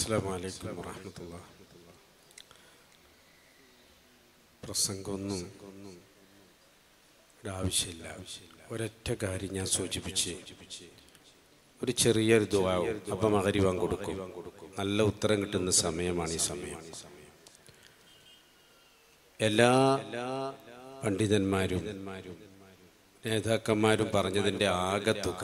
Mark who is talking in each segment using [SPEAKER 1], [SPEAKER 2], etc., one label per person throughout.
[SPEAKER 1] അസ്സാം വലൈക്കും വറഹമത്തുള്ള പ്രസംഗമൊന്നും ഒരു ആവശ്യമില്ല ഒരൊറ്റ കാര്യം ഞാൻ സൂചിപ്പിച്ച് ഒരു ചെറിയൊരു ദുവാവും അപ്പം മകരിവാൻ കൊടുക്കും നല്ല ഉത്തരം കിട്ടുന്ന സമയമാണ് ഈ സമയം എല്ലാ പണ്ഡിതന്മാരും നേതാക്കന്മാരും പറഞ്ഞതിൻ്റെ ആകെ തുക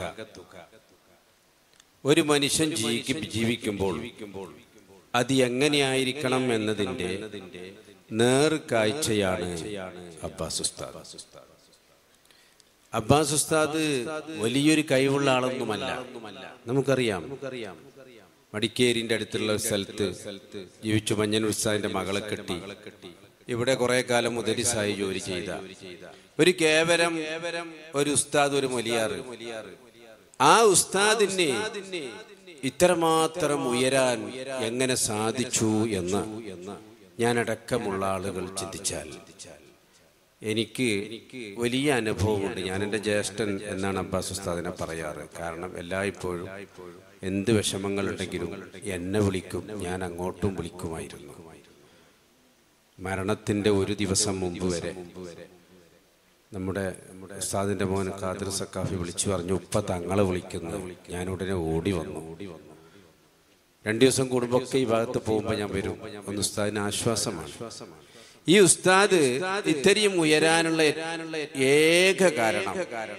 [SPEAKER 1] ഒരു മനുഷ്യൻ ജീവിക്കും ജീവിക്കുമ്പോൾ അത് എങ്ങനെയായിരിക്കണം എന്നതിൻ്റെ നേർ കാഴ്ചയാണ് അബ്ബാസ് ഉസ്താദ് അബ്ബാസ് ഉസ്താദ് വലിയൊരു കഴിവുള്ള ആളൊന്നുമല്ല നമുക്കറിയാം മടിക്കേരിന്റെ അടുത്തുള്ള ഒരു സ്ഥലത്ത് ജീവിച്ചു മഞ്ഞൻ ഉസ്താദിന്റെ മകളെ കെട്ടി ഇവിടെ കുറെ കാലം മുദരിസായി ജോലി ചെയ്ത ഒരു കേവലം ഒരു ഉസ്താദ് ഒരു മൊലിയാറ് ആ ഉസ്താദിന് ഇത്രമാത്രം ഉയരാൻ എങ്ങനെ സാധിച്ചു എന്ന് ഞാനടക്കമുള്ള ആളുകൾ ചിന്തിച്ചാൽ എനിക്ക് വലിയ അനുഭവമുണ്ട് ഞാൻ എൻ്റെ ജ്യേഷ്ഠൻ എന്നാണ് അബ്ബാസ് ഉസ്താദിനെ പറയാറ് കാരണം എല്ലായ്പ്പോഴും എന്ത് വിഷമങ്ങളുണ്ടെങ്കിലും എന്നെ വിളിക്കും ഞാൻ അങ്ങോട്ടും വിളിക്കുമായിരുന്നു മരണത്തിൻ്റെ ഒരു ദിവസം മുമ്പ് വരെ നമ്മുടെ ഉസ്താദിന്റെ മോൻ ഖാദിർ സക്കാഫി വിളിച്ചു പറഞ്ഞു ഉപ്പ തങ്ങളെ വിളിക്കുന്നു ഞാൻ ഉടനെ ഓടി വന്നു രണ്ടു ദിവസം കൂടുമ്പൊക്കെ ഈ ഭാഗത്ത് പോകുമ്പോൾ ഞാൻ വരും ഒന്ന് ഉസ്താദിന് ആശ്വാസമാണ് ഈ ഉസ്താദ് ഇത്രയും ഉയരാനുള്ള ഏക കാരണം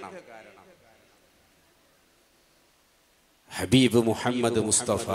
[SPEAKER 1] ഹബീബ് മുഹമ്മദ് മുസ്തഫ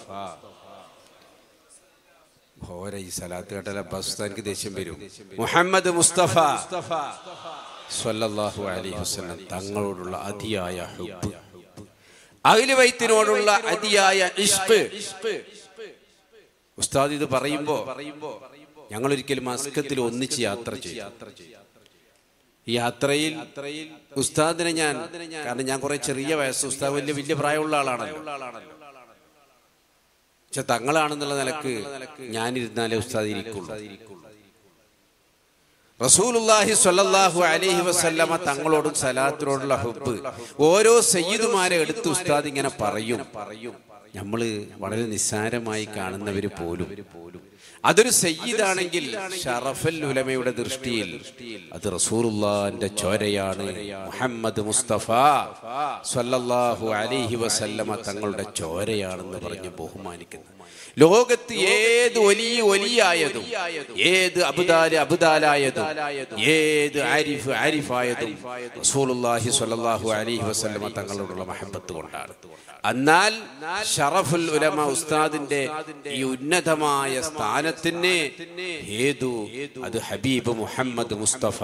[SPEAKER 1] ഓര ഈ സലാത്ത് കേട്ടാൽ അബ്ബാസ്താനിക്ക് ദേഷ്യം വരും മുഹമ്മദ് മുസ്തഫ സ്വല്ലല്ലാഹു അലൈഹി വസല്ലം തങ്ങളോടുള്ള അതിയായ ഹുബ് അഖില വൈത്തിനോടുള്ള അതിയായ ഇഷ്ക് ഉസ്താദ് ഇത് പറയുമ്പോ ഞങ്ങൾ ഒരിക്കലും മസ്കത്തിൽ ഒന്നിച്ച് യാത്ര ചെയ്യും ഈ യാത്രയിൽ ഉസ്താദിനെ ഞാൻ കാരണം ഞാൻ കുറെ ചെറിയ വയസ്സ് ഉസ്താദ് വലിയ വലിയ പ്രായമുള്ള ആളാണല്ലോ പക്ഷെ തങ്ങളാണെന്നുള്ള നിലക്ക് ഞാനിരുന്നാലേ ഉസ്താദ് ഇരിക്കുള്ളൂ റസൂലുല്ലാഹി സ്വല്ലല്ലാഹു അലൈഹി വസല്ലമ തങ്ങളോടും സലാത്തിനോടുള്ള ഹുബ് ഓരോ സയ്യിദുമാരെ എടുത്ത് ഉസ്താദ് ഇങ്ങനെ പറയും പറയും നമ്മള് വളരെ നിസ്സാരമായി കാണുന്നവര് പോലും അതൊരു സയ്യിദാണെങ്കിൽ ഷറഫൽ ഉലമയുടെ ദൃഷ്ടിയിൽ അത് റസൂലുള്ളാന്റെ ചോരയാണ് മുഹമ്മദ് മുസ്തഫ സ്വല്ലല്ലാഹു അലൈഹി വസല്ലമ തങ്ങളുടെ ചോരയാണെന്ന് പറഞ്ഞ് ബഹുമാനിക്കുന്നു ലോകത്ത് ഏത് വലിയ വലിയായതും ഏത് അബുദാല് അബുദാലായതും ഏത് ആരിഫ് ആരിഫായതും റസൂലുള്ളാഹി സ്വല്ലല്ലാഹു അലൈഹി വസല്ലമ തങ്ങളോടുള്ള മഹബത്ത് കൊണ്ടാണ് എന്നാൽ ഷറഫുൽ ഉലമ ഉസ്താദിന്റെ ഈ ഉന്നതമായ സ്ഥാനത്തിന് ഏതു അത് ഹബീബ് മുഹമ്മദ് മുസ്തഫ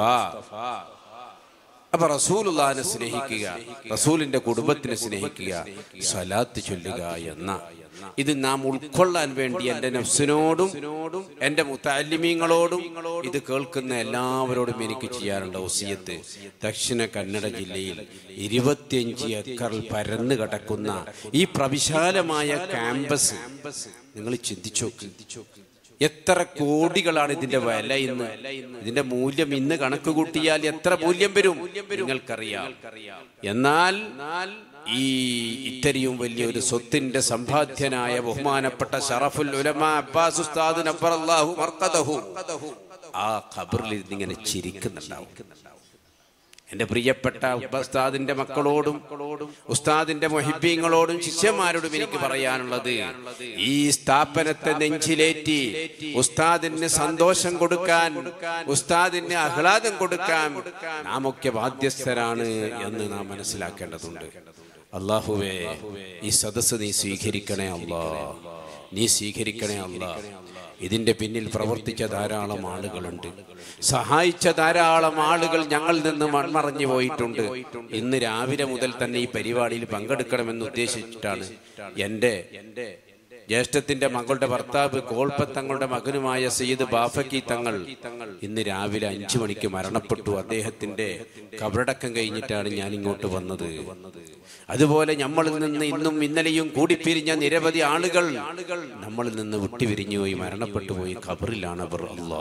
[SPEAKER 1] അപ്പൊ റസൂലുള്ളാനെ സ്നേഹിക്കുക റസൂലിന്റെ കുടുംബത്തിനെ സ്നേഹിക്കുക സ്വലാത്ത് ചൊല്ലുക എന്ന ഇത് നാം ഉൾക്കൊള്ളാൻ വേണ്ടി എൻ്റെ നഫ്സിനോടും എൻ്റെ മുത്താലിമീങ്ങളോടും ഇത് കേൾക്കുന്ന എല്ലാവരോടും എനിക്ക് ചെയ്യാനുള്ള ഒസിയത്ത് ദക്ഷിണ കന്നഡ ജില്ലയിൽ ഇരുപത്തിയഞ്ച് ഏക്കറിൽ പരന്നു കിടക്കുന്ന ഈ പ്രവിശാലമായ ക്യാമ്പസ് നിങ്ങൾ ചിന്തിച്ചോ എത്ര കോടികളാണ് ഇതിന്റെ വില ഇന്ന് ഇതിന്റെ മൂല്യം ഇന്ന് കണക്ക് കൂട്ടിയാൽ എത്ര മൂല്യം വരും നിങ്ങൾക്കറിയാം എന്നാൽ ഈ ഇത്രയും വലിയൊരു സ്വത്തിന്റെ സമ്പാദ്യനായ ബഹുമാനപ്പെട്ട ഷറഫുൽ ഉലമ അബ്ബാസ് ഉസ്താദ് നബ്ബറല്ലാഹു മർഖദഹു ആ ഖബറിൽ ഇങ്ങനെ ചിരിക്കുന്നുണ്ടാവും എന്റെ പ്രിയപ്പെട്ട ഉസ്താദിന്റെ മക്കളോടും ഉസ്താദിന്റെ മൊഹിബീങ്ങളോടും ശിഷ്യന്മാരോടും എനിക്ക് പറയാനുള്ളത് ഈ സ്ഥാപനത്തെ നെഞ്ചിലേറ്റി ഉസ്താദിന് സന്തോഷം കൊടുക്കാൻ ഉസ്താദിന് ആഹ്ലാദം കൊടുക്കാൻ നാം ഒക്കെ ബാധ്യസ്ഥരാണ് എന്ന് നാം മനസ്സിലാക്കേണ്ടതുണ്ട് അള്ളാഹുവേ ഈ സദസ്സ് നീ സ്വീകരിക്കണേ അല്ലാ നീ സ്വീകരിക്കണേ അല്ലാ ഇതിന്റെ പിന്നിൽ പ്രവർത്തിച്ച ധാരാളം ആളുകളുണ്ട് സഹായിച്ച ധാരാളം ആളുകൾ ഞങ്ങളിൽ നിന്ന് മൺമറഞ്ഞു പോയിട്ടുണ്ട് ഇന്ന് രാവിലെ മുതൽ തന്നെ ഈ പരിപാടിയിൽ പങ്കെടുക്കണമെന്ന് ഉദ്ദേശിച്ചിട്ടാണ് എൻ്റെ ജ്യേഷ്ഠത്തിന്റെ മകളുടെ ഭർത്താവ് കോൾപ്പത്തങ്ങളുടെ മകനുമായ സയ്യിദ് ബാഫക്കി തങ്ങൾ ഇന്ന് രാവിലെ അഞ്ചു മണിക്ക് മരണപ്പെട്ടു അദ്ദേഹത്തിന്റെ കബറടക്കം കഴിഞ്ഞിട്ടാണ് ഞാൻ ഇങ്ങോട്ട് വന്നത് അതുപോലെ നമ്മളിൽ നിന്ന് ഇന്നും ഇന്നലെയും കൂടിപ്പിരിഞ്ഞ നിരവധി ആളുകൾ നമ്മളിൽ നിന്ന് വിട്ടുപിരിഞ്ഞു പോയി മരണപ്പെട്ടു പോയി ഖബറിലാണ് അവർ അല്ലാ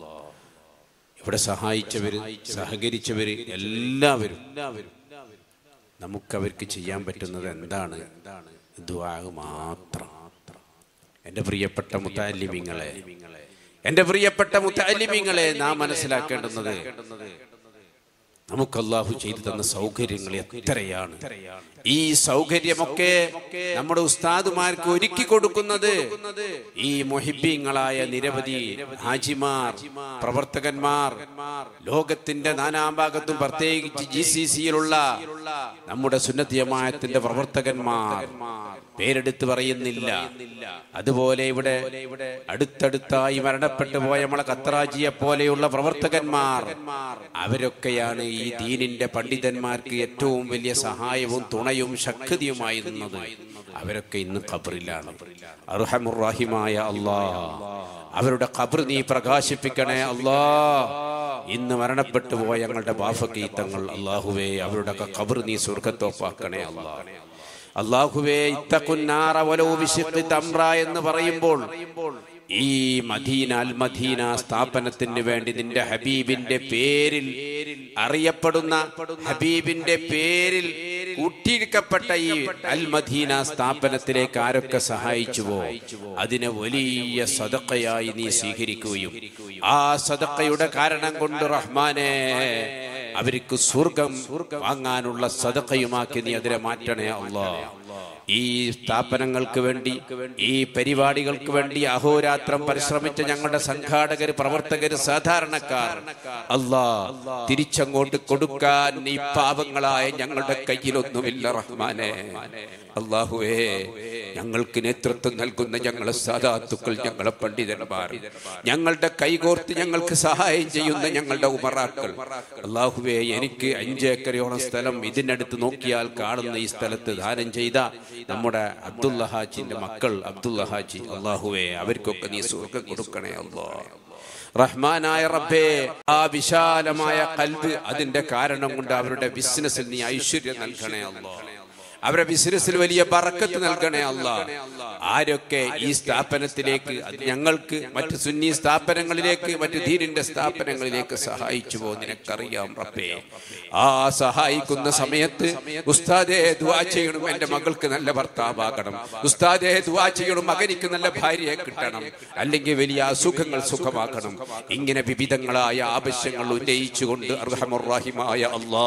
[SPEAKER 1] ഇവിടെ സഹായിച്ചവര് സഹകരിച്ചവര് എല്ലാവരും നമുക്കവർക്ക് ചെയ്യാൻ പറ്റുന്നത് എന്താണ് ദുആ മാത്രം എൻ്റെ പ്രിയപ്പെട്ട മുത്താലിമിങ്ങളെ എൻ്റെ പ്രിയപ്പെട്ട മുത്താലിമിങ്ങളെ നാം മനസ്സിലാക്കേണ്ടുന്നത് നമുക്ക് അള്ളാഹു ചെയ്തു തന്ന സൗകര്യങ്ങൾ എത്രയാണ് ഈ സൗകര്യമൊക്കെ നമ്മുടെ ഉസ്താദുമാർക്ക് ഒരുക്കി കൊടുക്കുന്നത് ഈ മൊഹിബീങ്ങളായ നിരവധി ഹാജിമാർ പ്രവർത്തകന്മാർ ലോകത്തിന്റെ നാനാഭാഗത്തും പ്രത്യേകിച്ച് ജി സി സിയിലുള്ള നമ്മുടെ സുന്നത്തിയമായത്തിന്റെ പ്രവർത്തകന്മാർ പേരെടുത്ത് പറയുന്നില്ല അതുപോലെ ഇവിടെ അടുത്തടുത്തായി മരണപ്പെട്ടു പോയ നമ്മളെ കത്രാജിയെ പോലെയുള്ള പ്രവർത്തകന്മാർ അവരൊക്കെയാണ് ഈ ദീനിന്റെ പണ്ഡിതന്മാർക്ക് ഏറ്റവും വലിയ സഹായവും തുണയും ശക്തിയുമായി നിന്നത് അവരൊക്കെ ഇന്ന് ഖബറിലാണ് അർഹമുറാഹിമായ അള്ളാ അവരുടെ ഖബർ നീ പ്രകാശിപ്പിക്കണേ അള്ളാ ഇന്ന് മരണപ്പെട്ടു പോയ ഞങ്ങളുടെ ബാഫക്കീത്തങ്ങൾ അള്ളാഹുവേ അവരുടെ ഖബർ നീ സ്വർഗത്തോപ്പാക്കണേ അള്ളാ അള്ളാഹുവേ ഇത്തക്കുന്നാറ വലോ വിശിഖി തമ്ര എന്ന് പറയുമ്പോൾ ഈ മദീന അൽ മദീന സ്ഥാപനത്തിന് വേണ്ടി നിന്റെ ഹബീബിന്റെ പേരിൽ അറിയപ്പെടുന്ന ഹബീബിന്റെ പേരിൽ കൂട്ടിയിരിക്കപ്പെട്ട ഈ അൽ മദീന സ്ഥാപനത്തിലേക്ക് ആരൊക്കെ സഹായിച്ചുവോ അതിനെ വലിയ സദക്കയായി നീ സ്വീകരിക്കുകയും ആ സദക്കയുടെ കാരണം കൊണ്ട് റഹ്മാനെ അവർക്ക് സ്വർഗം വാങ്ങാനുള്ള സദക്കയുമാക്കി നീ അതിനെ മാറ്റണേ അള്ളാ ഈ സ്ഥാപനങ്ങൾക്ക് വേണ്ടി ഈ പരിപാടികൾക്ക് വേണ്ടി അഹോരാത്രം പരിശ്രമിച്ച ഞങ്ങളുടെ സംഘാടകർ പ്രവർത്തകർ സാധാരണക്കാർ അല്ലാ തിരിച്ചങ്ങോട്ട് കൊടുക്കാൻ ഈ പാപങ്ങളായ ഞങ്ങളുടെ കയ്യിലൊന്നുമില്ല റഹ്മാനെ അള്ളാഹുവേ ഞങ്ങൾക്ക് നേതൃത്വം നൽകുന്ന ഞങ്ങളെ സാധാത്തുക്കൾ ഞങ്ങളെ പണ്ഡിതന്മാർ ഞങ്ങളുടെ കൈകോർത്ത് ഞങ്ങൾക്ക് സഹായം ചെയ്യുന്ന ഞങ്ങളുടെ ഉമറാക്കൾ അള്ളാഹുവേ എനിക്ക് അഞ്ചേക്കരയോളം സ്ഥലം ഇതിനടുത്ത് നോക്കിയാൽ കാണുന്ന ഈ സ്ഥലത്ത് ദാനം ചെയ്ത നമ്മുടെ അബ്ദുള്ള ഹാജിന്റെ മക്കൾ അബ്ദുള്ള ഹാജി അള്ളാഹുവേ അവർക്കൊക്കെ നീ സ്വർഗം കൊടുക്കണേ അള്ളാ റഹ്മാനായ റബ്ബേ ആ വിശാലമായ കൽബ് അതിന്റെ കാരണം കൊണ്ട് അവരുടെ ബിസിനസ്സിൽ നീ ഐശ്വര്യം നൽകണേ അള്ളാ അവരുടെ ബിസിനസ്സിൽ വലിയ ബറക്കത്ത് നൽകണേ അല്ല ആരൊക്കെ ഈ സ്ഥാപനത്തിലേക്ക് അത് ഞങ്ങൾക്ക് മറ്റ് സുന്നി സ്ഥാപനങ്ങളിലേക്ക് മറ്റ് ധീരിന്റെ സ്ഥാപനങ്ങളിലേക്ക് സഹായിച്ചു പോ നിനക്കറിയാം റബ്ബേ ആ സഹായിക്കുന്ന സമയത്ത് ഉസ്താദെ ദുവാ ചെയ്യണം എന്റെ മകൾക്ക് നല്ല ഭർത്താവാകണം ഉസ്താദെ ദുവാ ചെയ്യണം മകനിക്ക് നല്ല ഭാര്യയെ കിട്ടണം അല്ലെങ്കിൽ വലിയ അസുഖങ്ങൾ സുഖമാക്കണം ഇങ്ങനെ വിവിധങ്ങളായ ആവശ്യങ്ങൾ ഉന്നയിച്ചുകൊണ്ട് അർഹമുറാഹിമായ അള്ളാ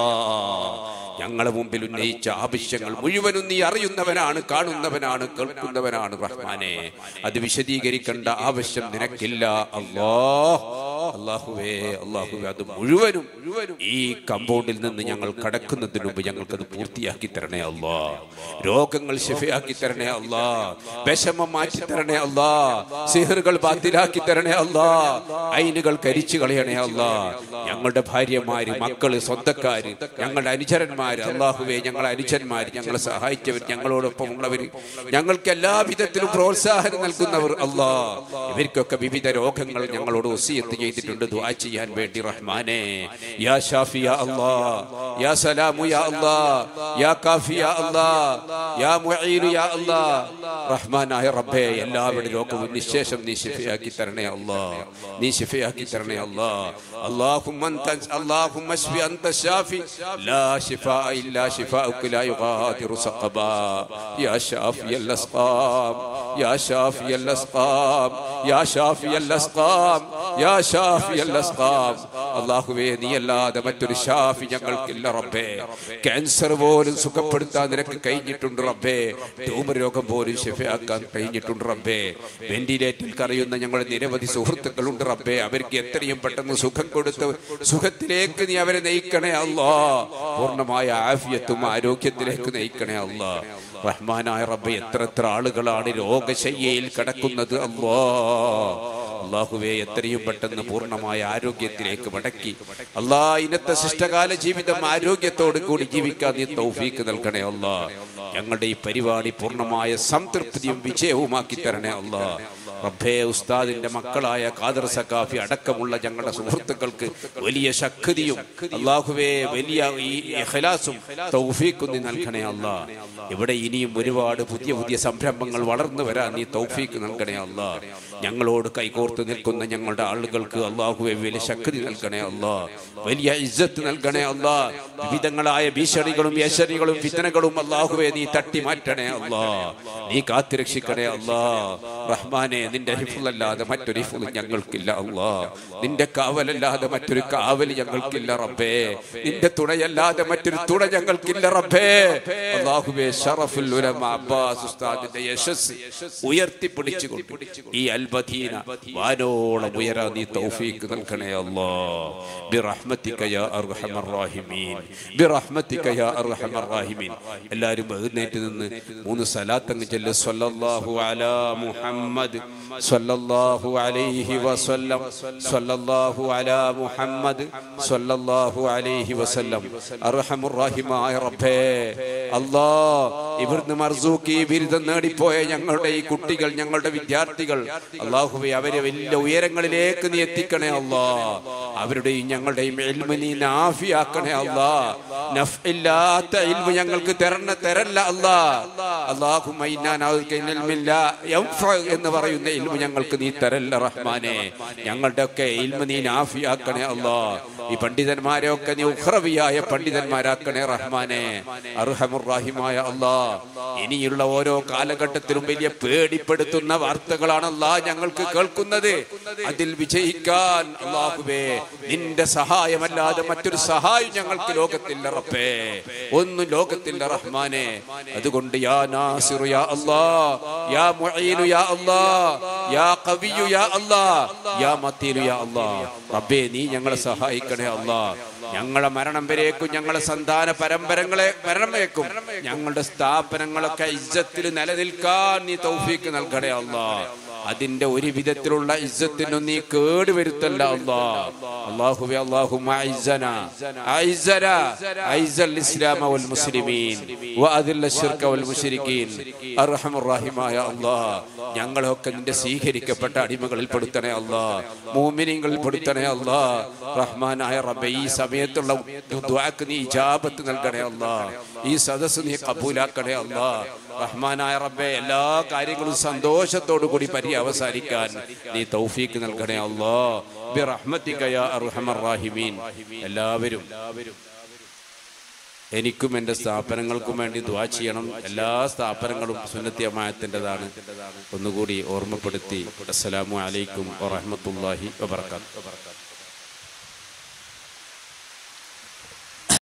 [SPEAKER 1] ഞങ്ങളെ മുമ്പിൽ ഉന്നയിച്ച ആവശ്യങ്ങൾ മുഴുവനും നീ അറിയുന്നവനാണ് കാണുന്നവനാണ് കേൾക്കുന്നവനാണ് റഹ്മാനെ അത് വിശദീകരിക്കേണ്ട ആവശ്യം നിനക്കില്ല അല്ലാ അള്ളാഹുവേ അള്ളാഹുവേ അത് മുഴുവനും ഈ കമ്പൗണ്ടിൽ നിന്ന് ഞങ്ങൾ കടക്കുന്നതിന് മുമ്പ് ഞങ്ങൾക്കത് പൂർത്തിയാക്കി തരണേ അല്ലാ രോഗങ്ങൾ ശിഫയാക്കി തരണേ അല്ലാ വിഷമം മാറ്റി തരണേ അല്ലാ സിഹറുകൾ ബാത്തിലാക്കി തരണേ അല്ലാ ഐനുകൾ കരിച്ചു കളയണേ അല്ലാ ഞങ്ങളുടെ ഭാര്യമാര് മക്കള് സ്വന്തക്കാര് ഞങ്ങളുടെ അനുചരന്മാര് അള്ളാഹുവേ ഞങ്ങളെ അനുചരന്മാര് ഞങ്ങളെ സഹായിച്ചവർ ഞങ്ങളോടൊപ്പം ഉള്ളവര് ഞങ്ങൾക്ക് എല്ലാ വിധത്തിലും പ്രോത്സാഹനം നൽകുന്നവർ അല്ലാ ഇവർക്കൊക്കെ വിവിധ രോഗങ്ങൾ ഞങ്ങളോട് ഒസിയത്ത് ചെയ്തിട്ടുണ്ട് ദുആ ചെയ്യാൻ വേണ്ടി റഹ്മാനെ യാ ഷാഫി യാ അല്ലാ യാ സലാമു യാ അല്ലാ യാ കാഫി യാ അല്ലാ യാ മുഈനു യാ അല്ലാ റഹ്മാനായ റബ്ബേ എല്ലാവരുടെ രോഗവും നിശേഷം നീ ശിഫയാക്കി തരണേ അല്ലാ നീ ശിഫയാക്കി തരണേ അല്ലാ اللهم انت اللهم اشف انت الشافي لا شفاء الا شفاءك لا يغادر سقما يا شافي الاسقام يا شافي الاسقام يا شافي الاسقام يا شافي الاسقام അള്ളാഹുവേ നീ അല്ലാതെ മറ്റൊരു ഷാഫി ഞങ്ങൾക്കില്ല റബ്ബേ ക്യാൻസർ പോലും സുഖപ്പെടുത്താൻ നിനക്ക് കഴിഞ്ഞിട്ടുണ്ട് റബ്ബേ ട്യൂമർ രോഗം പോലും ശിഫയാക്കാൻ കഴിഞ്ഞിട്ടുണ്ട് റബ്ബേ വെന്റിലേറ്ററിൽ കറിയുന്ന ഞങ്ങളുടെ നിരവധി സുഹൃത്തുക്കളുണ്ട് റബ്ബേ അവർക്ക് എത്രയും പെട്ടെന്ന് സുഖം കൊടുത്ത് സുഖത്തിലേക്ക് നീ അവരെ നയിക്കണേ അല്ലാ പൂർണ്ണമായ ആഫിയത്തും ആരോഗ്യത്തിലേക്ക് നയിക്കണേ അല്ലാ റഹ്മാനായ റബ്ബെ എത്ര എത്ര ആളുകളാണ് രോഗശയ്യയിൽ കിടക്കുന്നത് അല്ലാ അള്ളാഹുവെ എത്രയും പെട്ടെന്ന് പൂർണ്ണമായ ആരോഗ്യത്തിലേക്ക് മടക്കി അല്ലാ ഇന്നത്തെ ശിഷ്ടകാല ജീവിതം ആരോഗ്യത്തോട് കൂടി ജീവിക്കാൻ നീ തൗഫീക്ക് നൽകണേ അല്ലാ ഞങ്ങളുടെ ഈ പരിപാടി പൂർണ്ണമായ സംതൃപ്തിയും വിജയവുമാക്കി തരണേ അല്ലാ റബ്ബേ ഉസ്താദിന്റെ മക്കളായ ഖാദർ സക്കാഫി അടക്കമുള്ള ഞങ്ങളുടെ സുഹൃത്തുക്കൾക്ക് വലിയ ശക്തിയും അള്ളാഹുവേ വലിയ ഈ ഇഖ്ലാസും തൗഫീഖും നീ നൽകണേ അല്ലാ ഇവിടെ ഇനിയും ഒരുപാട് പുതിയ പുതിയ സംരംഭങ്ങൾ വളർന്നു വരാൻ നീ തൗഫീഖ് നൽകണേ അല്ലാ ഞങ്ങളോട് കൈകോർത്ത് നിൽക്കുന്ന ഞങ്ങളുടെ ആളുകൾക്ക് അള്ളാഹുവെ വലിയ ശക്തി നൽകണേ അല്ലാ വലിയ ഇജ്ജത്ത് നൽകണേ അല്ലാ വിവിധങ്ങളായ ഭീഷണികളും യശരികളും ഫിത്തനകളും അള്ളാഹുവെ നീ തട്ടി മാറ്റണേ അല്ലാ നീ കാത്തുരക്ഷിക്കണേ അല്ലാ റഹ്മാനെ നിന്റെ ഹിഫുലല്ലാതെ മറ്റൊരു ഹിഫുൽ ഞങ്ങൾക്കില്ല അല്ലാ നിന്റെ കാവലല്ലാതെ മറ്റൊരു കാവൽ ഞങ്ങൾക്കില്ല റബ്ബേ നിന്റെ തുണയല്ലാതെ മറ്റൊരു തുണ ഞങ്ങൾക്കില്ല റബ്ബേ അള്ളാഹുവേ ഷറഫുൽ ഉലമ അബ്ബാസ് ഉസ്താദിന്റെ യശസ് ഉയർത്തിപ്പിടിച്ചുകൊണ്ട് ഈ അൽബദീന വാനോളം ഉയരാ നീ തൗഫീഖ് നൽകണേ അല്ലാ ബിറഹ്മതിക യാ അർഹമർ റഹീമീൻ ബിറഹ്മതിക യാ അർഹമർ റഹീമീൻ എല്ലാവരും എഴുന്നേറ്റ് നിന്ന് മൂന്ന് സലാത്തങ്ങ് ചെല്ല് സ്വല്ലല്ലാഹു അലാ മുഹമ്മദ് സ്വല്ലല്ലാഹു അലൈഹി വസല്ലം സ്വല്ലല്ലാഹു അലാ മുഹമ്മദ് സ്വല്ലല്ലാഹു അലൈഹി വസല്ലം അർഹമുർ റഹീമായ റബ്ബേ അല്ലാ ഇവിടുന്ന് മർസൂക്കി ബിരുദം നേടിപ്പോയ ഞങ്ങളുടെ ഈ കുട്ടികൾ ഞങ്ങളുടെ വിദ്യാർത്ഥികൾ അള്ളാഹുവെ അവരെ വലിയ ഉയരങ്ങളിലേക്ക് നീ എത്തിക്കണേ അല്ലാ അവരുടെയും ഞങ്ങളുടെയും ഇൽമ നീ നാഫിയാക്കണേ അല്ലാ നഫ് ഇല്ലാത്ത ഇൽമ ഞങ്ങൾക്ക് തരണ തരല്ല അല്ലാ അള്ളാഹുമ്മ ഇന്നാ നഅൂദുക മിനൽ ഇൽമില്ല യൻഫ എന്ന് പറയുന്ന ഇൽമ ഞങ്ങൾക്ക് നീ തരല്ല റഹ്മാനെ ഞങ്ങളുടെ ഒക്കെ ഇൽമ നീ നാഫിയാക്കണേ അല്ലാ ഈ പണ്ഡിതന്മാരെ ഒക്കെ നീ ഉഖ്റവിയായ പണ്ഡിതന്മാരാക്കണേ റഹ്മാനെ അർഹമുറാഹിമായ അല്ലാ ഇനിയുള്ള ഓരോ കാലഘട്ടത്തിലും വലിയ പേടിപ്പെടുത്തുന്ന വാർത്തകളാണ് അല്ലാ ഞങ്ങൾക്ക് കേൾക്കുന്നത് അതിൽ വിജയിക്കാൻ അള്ളാഹുവേ നിന്റെ സഹായമല്ലാതെ മറ്റൊരു സഹായം ഞങ്ങൾക്ക് ലോകത്തില്ല റബ്ബേ ഒന്നും ലോകത്തില്ല റഹ്മാനെ അതുകൊണ്ട് യാ നാസിറു യാ അല്ലാ യാ മുഈനു യാ അല്ലാ യാ ഖവിയു യാ അല്ലാ യാ മത്തീനു യാ അല്ലാ റബ്ബേ നീ ഞങ്ങളെ സഹായിക്കണേ അല്ലാ ഞങ്ങളെ മരണം വരേക്കും ഞങ്ങളെ സന്താന പരമ്പരങ്ങളെ മരണം വരേക്കും ഞങ്ങളുടെ സ്ഥാപനങ്ങളൊക്കെ ഇജ്ജത്തിൽ നിലനിൽക്കാൻ നീ തൗഫീക്ക് നൽകണേ അല്ലാ അതിന്റെ ഒരു വിധത്തിലുള്ള ഇജ്ജത്തിനും നീ കേടുവരുത്തല്ല അല്ലാ അല്ലാഹുവേ അല്ലാഹുമ്മ അഇസ്സന അഇസ്സന അഇസ്സൽ ഇസ്ലാമ വൽ മുസ്ലിമീൻ വഅദില്ല ശിർക വൽ മുശ്രിക്കീൻ അർഹമുർ റഹീമായ അല്ലാ ഞങ്ങളൊക്കെ നിന്റെ സ്വീകരിക്കപ്പെട്ട അടിമകളിൽ പെടുത്തണേ അല്ലാ മൂമിനീങ്ങളിൽ പെടുത്തണേ അല്ലാ റഹ്മാനായ റബ്ബേ ഈ സമയത്തുള്ള ദുആക്ക് നീ ഇജാബത്ത് നൽകണേ അല്ലാ ഈ സദസ്സ് നീ കബൂലാക്കണേ അല്ലാ റഹ്മാനായ റബ്ബെ എല്ലാ കാര്യങ്ങളും സന്തോഷത്തോടു കൂടി പര്യവസാനിക്കാൻ നീ തൗഫീക്ക് നൽകണേ അല്ലാ ബിറഹ്മതിക യാ അർഹമർ റഹീമീൻ എല്ലാവരും എനിക്കും എൻ്റെ സ്ഥാപനങ്ങൾക്കും വേണ്ടി ദ്വാ ചെയ്യണം എല്ലാ സ്ഥാപനങ്ങളും സുന്നത്തി അമായത്തിൻ്റെതാണ് ഒന്നുകൂടി ഓർമ്മപ്പെടുത്തി അസ്സലാമു അലൈക്കും വറഹ്മത്തുള്ളാഹി വബർക്കാത്തു